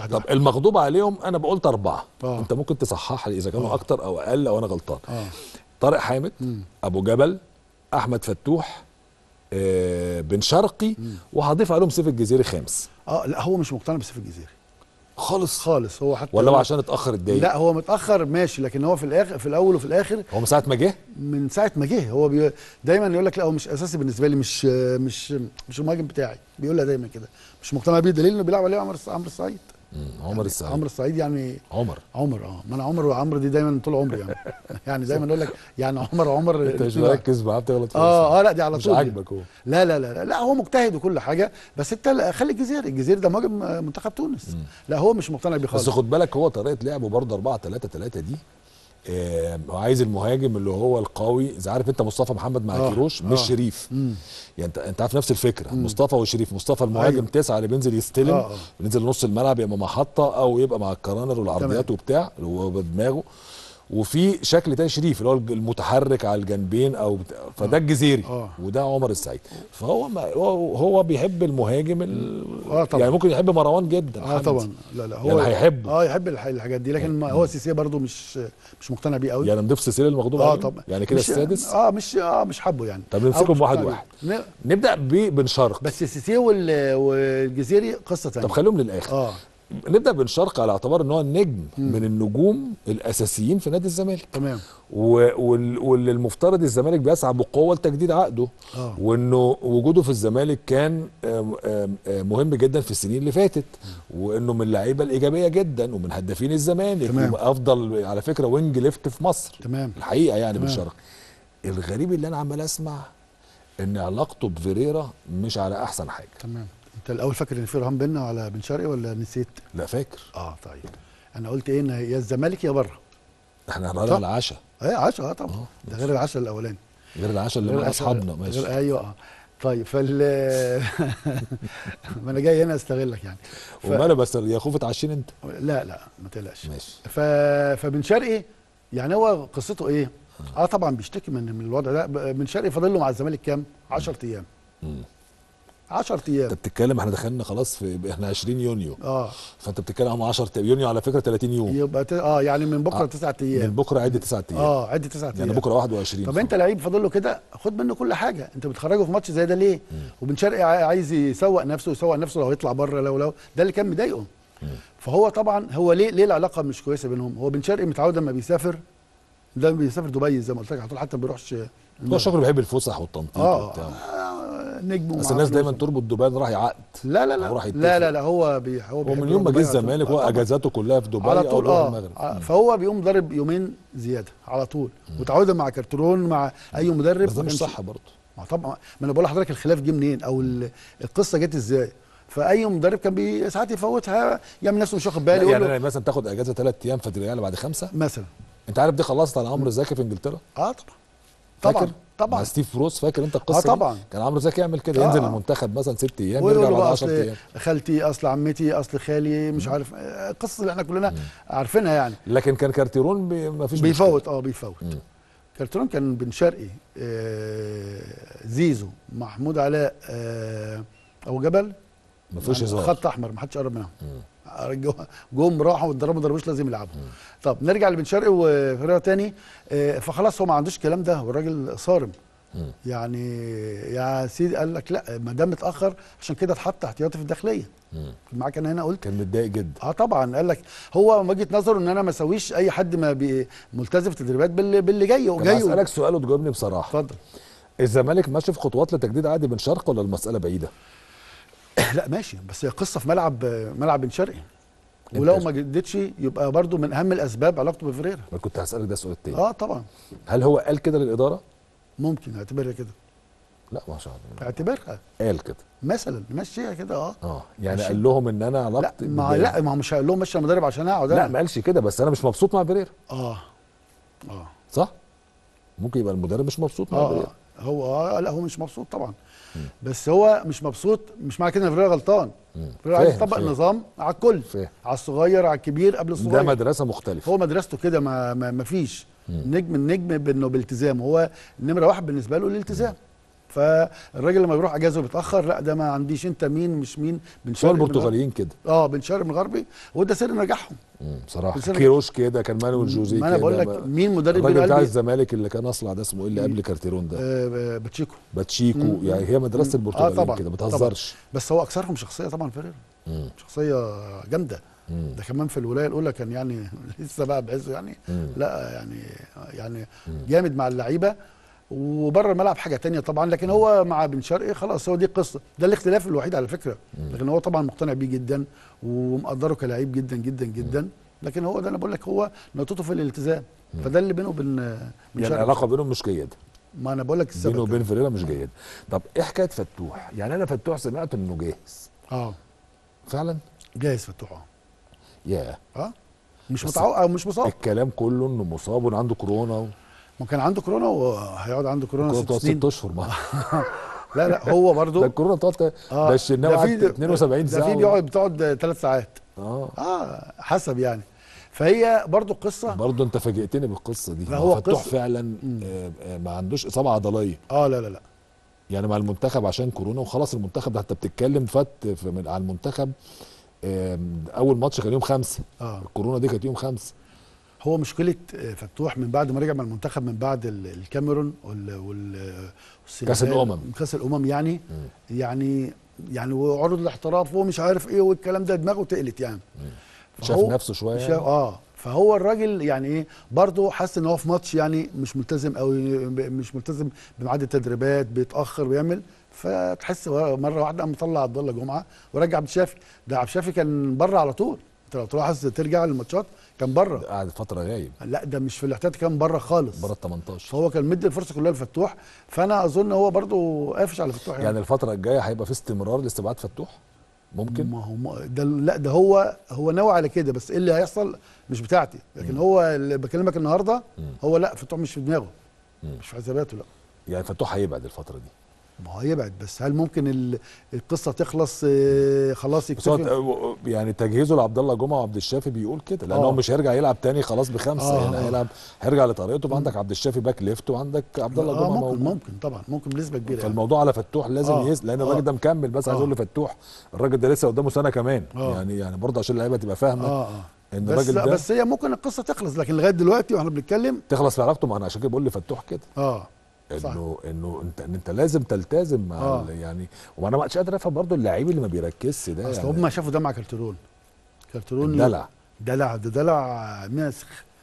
طب المغضوب عليهم انا بقولت اربعه آه. انت ممكن تصحح لي اذا كانوا اكتر او اقل او انا غلطان اه طارق حامد ابو جبل احمد فتوح آه بن شرقي وهضيف عليهم سيف الجزيري خامس اه لا هو مش مقتنع بسيف الجزيري خالص خالص هو حتى ولا هو عشان اتاخر اتضايق لا هو متاخر ماشي لكن هو في الاخر في الاول وفي الاخر هو من ساعه ما جه من ساعه ما جه هو بي... دايما يقول لك لا هو مش اساسي بالنسبه لي مش مش مش المهاجم بتاعي بيقولها دايما كده مش مقتنع بيه دليل انه بيلعب عليه عمرو عمرو السعيد مم، عمر السعيد عمرو السعيد يعني عمر عمر اه ما انا عمر وعمرو دي دايما طول عمري يعني يعني دايما اقول لك يعني عمر عمر انت مش الاتنين واحد. مركز معاه بتغلط في اه اه لا دي على مش طول دي. عاجبك هو لا لا لا لا, لا هو مجتهد وكل حاجه بس انت لا، خلي الجزيري الجزيري ده مهاجم آه، منتخب تونس لا هو مش مقتنع بيه بس خالص خد بالك هو طريقه لعبه برضه 4 3 3 دي آه، هو عايز المهاجم اللي هو القوي زي عارف انت مصطفى محمد مع آه، كيروش مش آه. شريف مم. يعني انت انت عارف نفس الفكره مصطفى وشريف مصطفى المهاجم أيوة. تسعه اللي بينزل يستلم آه، آه. بينزل نص الملعب يبقى محطه او يبقى مع الكرانر والعرضيات تمام. وبتاع اللي هو بدماغه وفي شكل تاني شريف اللي هو المتحرك على الجنبين او بتاع فده الجزيري آه. وده عمر السعيد فهو ما هو هو بيحب المهاجم ال... آه، طبعا. يعني ممكن يحب مروان جدا اه حمدي. طبعا لا لا هو يعني هيحبه. اه يحب الح- الحاجات دي لكن ما هو سيسي برضو مش مش مقتنع بيه قوي يعني نضيف سلسله المغضوب اه عليه طبعا يعني كده مش- السادس اه مش اه مش حبه يعني طب أو نمسكهم مش واحد مقتنع واحد. بيه. ن- نبدا ببن شرق بس سيسي وال- والجزيري قصه ثانيه طب خليهم للاخر اه نبدا بن شرق على اعتبار ان هو النجم من النجوم الاساسيين في نادي الزمالك تمام و- وال- واللي المفترض الزمالك بيسعى بقوه لتجديد عقده آه. وانه وجوده في الزمالك كان آم، آم، آم، مهم جدا في السنين اللي فاتت وانه من اللعيبه الايجابيه جدا ومن هدافين الزمالك تمام. وافضل على فكره وينج ليفت في مصر تمام الحقيقه يعني بن تمام. شرق الغريب اللي انا عمال اسمع ان علاقته بفيريرا مش على احسن حاجه تمام انت الاول فاكر ان في رهان بينا على بن شرقي ولا نسيت لا فاكر اه طيب انا قلت ايه ان يا الزمالك يا بره احنا طب. هنقرا العشاء ايه 10 اه طبعا ده غير العشاء الاولاني غير العشاء اللي غير مع العشاء- اصحابنا غير ماشي ايوه اه طيب فال ما انا جاي هنا استغلك يعني ف... وماله بس يا خوف اتعشين انت لا لا ما تقلقش ماشي ف... فبن شرقي يعني هو قصته ايه؟ اه طبعا بيشتكي من من الوضع ده ب- بن شرقي فاضل له مع الزمالك كام؟ 10 ايام مم. 10 ايام انت بتتكلم احنا دخلنا خلاص في احنا 20 يونيو اه فانت بتتكلم عن 10 يونيو على فكره 30 يوم يبقى ت... اه يعني من بكره آه. 9 من ايام بكره عد 9 ايام اه عد 9 ايام يعني بكره 21 طب انت لعيب فاضل له كده خد منه كل حاجه انت بتخرجه في ماتش زي ده ليه وبن شرقي عاي- عايز يسوق نفسه يسوق نفسه لو يطلع بره لو لو ده اللي كان مضايقه فهو طبعا هو ليه ليه العلاقه مش كويسه بينهم هو بن شرقي متعود لما بيسافر ده بيسافر دبي زي ما قلت لك على طول حتى ما بيروحش هو شكله بيحب الفسح والتنطيط اه وبتاع آه، نجم بس ومعاه الناس فلوس. دايما تربط دبي إنه راح يعقد لا لا لا أو راح يتفق. لا لا لا هو بي هو هو بيحب من يوم ما يروح جه دبي على طول. الزمالك هو آه، طبعاً. اجازاته كلها في دبي على او طول بيروح اه المغرب آه، مم. فهو بيقوم ضارب يومين زياده على طول متعودا مع كارترون مع اي مدرب بس ده ما مش كانش- صح برضه ما طبعا ما انا بقول لحضرتك الخلاف جه منين او ال- القصه جت ازاي فاي مدرب كان بي ساعات يفوتها يعمل نفسه مش واخد بالي لا، يقول يعني له انا مثلا تاخد اجازه ثلاث ايام فتريال بعد خمسه مثلا انت عارف دي خلصت على عمرو زكي في انجلترا اه طبعا فاكر؟ طبعا طبعا مع ستيف بروس فاكر انت القصه آه دي؟ طبعا. كان عمرو زكي يعمل كده آه. ينزل المنتخب مثلا ست ايام ويقول يرجع له بعد بقى 10 اصل ايام خالتي اصل عمتي اصل خالي مش عارف آه، القصص اللي احنا كلنا عارفينها يعني لكن كان كارتيرون بي ما فيش بيفوت اه بيفوت مم. كارترون كان بن شرقي آه زيزو محمود علاء آه ابو جبل ما فيهوش يعني هزار خط احمر ما حدش قرب منهم جو- جم راحوا واتضربوا ما ضربوش لازم يلعبوا طب نرجع لبن شرقي وفريق تاني آه، فخلاص هو ما عندوش الكلام ده والراجل صارم مم. يعني يا سيدي قال لك لا ما دام متاخر عشان كده اتحط احتياطي في الداخليه مم. معاك انا هنا قلت كان متضايق جدا اه طبعا قال لك هو وجهه نظره ان انا ما اسويش اي حد ما بي ملتزم في التدريبات باللي, باللي جاي طب وجاي اسالك سؤال وتجاوبني بصراحه اتفضل الزمالك ماشي في خطوات لتجديد عقد بن شرق ولا المساله بعيده؟ لا ماشي بس هي قصه في ملعب ملعب بن شرقي ولو ما جددش يبقى برضو من اهم الاسباب علاقته بفريرا ما كنت هسالك ده السؤال التاني اه طبعا هل هو قال كده للاداره؟ ممكن اعتبرها كده لا ما شاء الله اعتبرها قال كده مثلا مشيها كده اه اه يعني ماشي. قال لهم ان انا لا علاقتي ما بال- لا ما هو مش هقول لهم مشي المدرب عشان اقعد لا أنا. ما قالش كده بس انا مش مبسوط مع بريرا اه اه صح؟ ممكن يبقى المدرب مش مبسوط مع اه بريرا آه. هو اه لا هو مش مبسوط طبعا بس هو مش مبسوط مش معنى كده ان فريرا غلطان فريرا عايز فاهم، يطبق فاهم. النظام على الكل فاهم. على الصغير على الكبير قبل ده الصغير مدرسه مختلفه هو مدرسته كده ما, ما, ما فيش نجم النجم بانه بالتزام هو النمره واحد بالنسبه له الالتزام فالراجل لما بيروح اجازه وبيتاخر لا ده ما عنديش انت مين مش مين بن سواء شرقي من البرتغاليين كده غربي. اه بن شرقي من غربي وده سر نجاحهم مم، بصراحه بس أنا- كيروش كده كان مانويل جوزيه ما انا بقول كده لك بقى. مين مدرب الراجل بتاع بيلعب الزمالك اللي كان اصلع ده اسمه ايه اللي قبل كارتيرون ده آه باتشيكو باتشيكو مم. يعني هي مدرسه مم. البرتغاليين طبعاً، كده ما طبعاً. بتهزرش بس هو اكثرهم شخصيه طبعا فيريرا مم. شخصيه جامده مم. ده كمان في الولايه الاولى كان يعني لسه بقى بعزه يعني مم. لا يعني يعني مم. جامد مع اللعيبه وبره الملعب حاجه تانية طبعا لكن هو مع بن شرقي خلاص هو دي القصه ده الاختلاف الوحيد على فكره لكن هو طبعا مقتنع بيه جدا ومقدره كلاعب جدا جدا جدا لكن هو ده انا بقول لك هو نقطته في الالتزام فده اللي بينه وبين بن يعني شرقي. العلاقه بينهم مش جيده ما انا بقول لك بينه السبب وبين فيريرا مش جيده طب ايه حكايه فتوح يعني انا فتوح سمعت انه جاهز اه فعلا جاهز فتوح اه يا اه مش بس متعوق او مش مصاب الكلام كله انه مصاب وانه عنده كورونا و... ما كان عنده كورونا وهيقعد عنده كورونا الكورونا ست بتقعد سنين ست اشهر ما لا لا هو ده برضه الكورونا بتقعد آه، ده الشناوي ده في- قعد 72 ساعه ده في و- بيقعد بتقعد ثلاث ساعات اه اه حسب يعني فهي برضو قصه برضه انت فاجئتني بالقصه دي لا، ما هو فتوح قصة- فعلا آه، آه، ما عندوش اصابه عضليه اه لا لا لا يعني مع المنتخب عشان كورونا وخلاص المنتخب ده انت بتتكلم فات في من على المنتخب آم، اول ماتش كان يوم خمسة اه الكورونا دي كانت يوم خمسة هو مشكله آه، فتوح من بعد ما رجع من المنتخب من بعد ال- الكاميرون وال وال والسنغال، كأس الأمم. كاس الامم يعني يعني يعني وعروض الاحتراف ومش عارف ايه والكلام ده دماغه تقلت يعني شاف فهو- نفسه شويه شاف اه فهو الراجل يعني ايه برضه حس ان هو في ماتش يعني مش ملتزم او مش ملتزم بميعاد التدريبات بيتاخر بيعمل فتحس هو مره واحده قام مطلع عبد الله جمعه ورجع عبد الشافي ده عبد الشافي كان بره على طول انت لو تلاحظ ترجع للماتشات كان بره قعد فتره غايب لا ده مش في الاحتياط كان بره خالص بره ال 18 فهو كان مدي الفرصه كلها لفتوح فانا اظن هو برضه قافش على فتوح يعني, يعني الفتره الجايه هيبقى في استمرار لاستبعاد فتوح ممكن ما هو ما- ده لا ده هو هو ناوي على كده بس ايه اللي هيحصل مش بتاعتي لكن هو اللي بكلمك النهارده هو لا فتوح مش في دماغه مم. مش في حساباته لا يعني فتوح هيبعد الفتره دي ما هو هيبعد بس هل ممكن ال- القصه تخلص آه، خلاص بس هو يكتفي ت- يعني تجهيزه لعبد الله جمعه وعبد الشافي بيقول كده لان آه. هو مش هيرجع يلعب تاني خلاص بخمسه آه، هنا آه. هيلعب هيرجع لطريقته وعندك عبد الشافي باك ليفت وعندك عبد الله آه جمعه ممكن موجود. ممكن طبعا ممكن بنسبه كبيره يعني. فالموضوع على فتوح لازم آه. يس لان آه. الراجل ده مكمل بس عايز آه. اقول لفتوح الراجل ده لسه قدامه سنه كمان آه. يعني يعني برضه عشان اللعيبه تبقى فاهمه اه اه ان بس الراجل لا ده بس هي ممكن القصه تخلص لكن لغايه دلوقتي واحنا بنتكلم تخلص في علاقته ما انا عشان كده بقول لفتوح كده اه صح. انه انه انت إن انت لازم تلتزم مع آه. ال- يعني وانا ما افهم برضه برضه اللعيب اللي ما بيركزش ده اصل يعني هم شافوا ده مع كارترون كارترون الدلع دلع ده دلع ماسخ